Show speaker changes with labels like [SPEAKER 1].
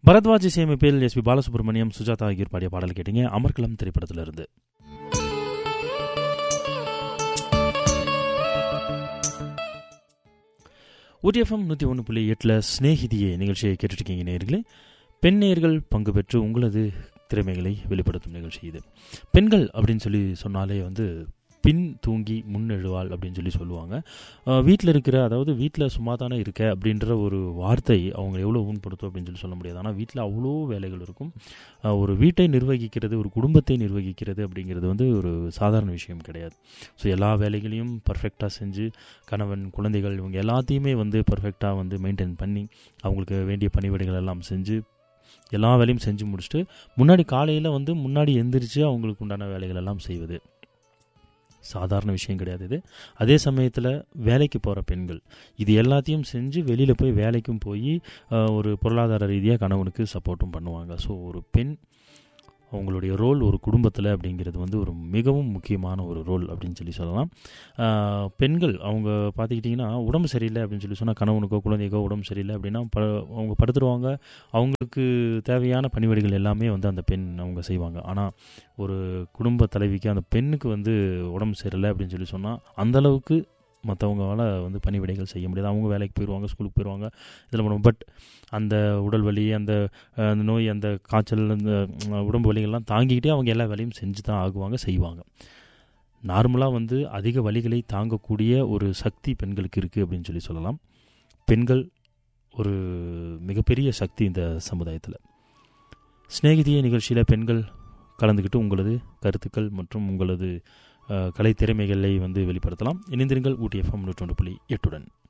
[SPEAKER 1] பரத்வாஜ் இசையமைப்பில் S B Balasubramaniam Sujatha ஆகியோர் பாடிய பாடல் கேட்டீங்க அமர்கலம் திரைப்படத்திலிருந்து ஊடிஎஃப்எம் நூற்றி ஒன்று புள்ளி எட்டில் ஸ்நேகிதியே நிகழ்ச்சியை கேட்டுட்ருக்கீங்க நேர்களே பெண் நேர்கள் பங்கு பெற்று உங்களது திறமைகளை வெளிப்படுத்தும் நிகழ்ச்சி இது பெண்கள் அப்படின்னு சொல்லி சொன்னாலே வந்து பின் தூங்கி முன் எழுவாள் அப்படின்னு சொல்லி சொல்லுவாங்க வீட்டில் இருக்கிற அதாவது வீட்டில் சும்மா தானே இருக்க அப்படின்ற ஒரு வார்த்தை அவங்க எவ்வளோ ஊன்படுத்தும் அப்படின்னு சொல்லி சொல்ல முடியாது ஆனால் வீட்டில் அவ்வளோ வேலைகள் இருக்கும் அஹ், ஒரு வீட்டை நிர்வகிக்கிறது ஒரு குடும்பத்தை நிர்வகிக்கிறது அப்படிங்கிறது வந்து ஒரு சாதாரண விஷயம் கிடையாது ஸோ எல்லா வேலைகளையும் பர்ஃபெக்டாக செஞ்சு கணவன் குழந்தைகள் இவங்க எல்லாத்தையுமே வந்து பர்ஃபெக்டாக வந்து மெயின்டைன் பண்ணி அவங்களுக்கு வேண்டிய பணிவிடைகள் எல்லாம் செஞ்சு எல்லா வேலையும் செஞ்சு முடிச்சுட்டு முன்னாடி காலையில் வந்து முன்னாடி எந்திரிச்சு அவங்களுக்கு உண்டான வேலைகள் எல்லாம் செய்வது சாதாரண விஷயம் கிடையாது இது அதே சமயத்தில் வேலைக்கு போகிற பெண்கள் இது எல்லாத்தையும் செஞ்சு வெளியில் போய் வேலைக்கும் போய் அஹ், ஒரு பொருளாதார ரீதியாக கணவனுக்கு சப்போர்ட்டும் பண்ணுவாங்க ஸோ ஒரு பெண் அவங்களுடைய ரோல் ஒரு குடும்பத்தில் அப்படிங்கிறது வந்து ஒரு மிகவும் முக்கியமான ஒரு ரோல் அப்படின்னு சொல்லி சொல்லலாம் ஆஹ், பெண்கள் அவங்க பார்த்துக்கிட்டிங்கன்னா உடம்பு சரியில்லை அப்படின்னு சொல்லி சொன்னால் கணவனுக்கோ குழந்தைக்கோ உடம்பு சரியில்லை அப்படின்னா ப அவங்க படுத்துருவாங்க அவங்களுக்கு தேவையான பணிவிடைகள் எல்லாமே வந்து அந்த பெண் அவங்க செய்வாங்க ஆனால் ஒரு குடும்ப தலைவிக்கு அந்த பெண்ணுக்கு வந்து உடம்பு சரியில்லை அப்படின்னு சொல்லி சொன்னால் அந்தளவுக்கு மற்றவங்களால வந்து பணிவிடைகள் செய்ய முடியாது அவங்க வேலைக்கு போயிடுவாங்க ஸ்கூலுக்கு போயிடுவாங்க இதில் பண்ணுவோம் பட் அந்த உடல் வலி அந்த அஹ், அந்த நோய் அந்த காய்ச்சல் அந்த உம், உடம்பு வலிகள்லாம் தாங்கிக்கிட்டே அவங்க எல்லா வேலையும் செஞ்சு தான் ஆகுவாங்க செய்வாங்க நார்மலாக வந்து அதிக வலிகளை தாங்கக்கூடிய ஒரு சக்தி பெண்களுக்கு இருக்குது அப்படின்னு சொல்லி சொல்லலாம் பெண்கள் ஒரு மிகப்பெரிய சக்தி இந்த சமுதாயத்தில் சிநேகிதிய நிகழ்ச்சியில் பெண்கள் கலந்துக்கிட்டு உங்களது கருத்துக்கள் மற்றும் உங்களது அஹ், கலை திறமைகளை வந்து வெளிப்படுத்தலாம் இணைந்திருங்கள் ஊட்டி எஃப்எம் நூற்றொன்று புள்ளி எட்டுடன்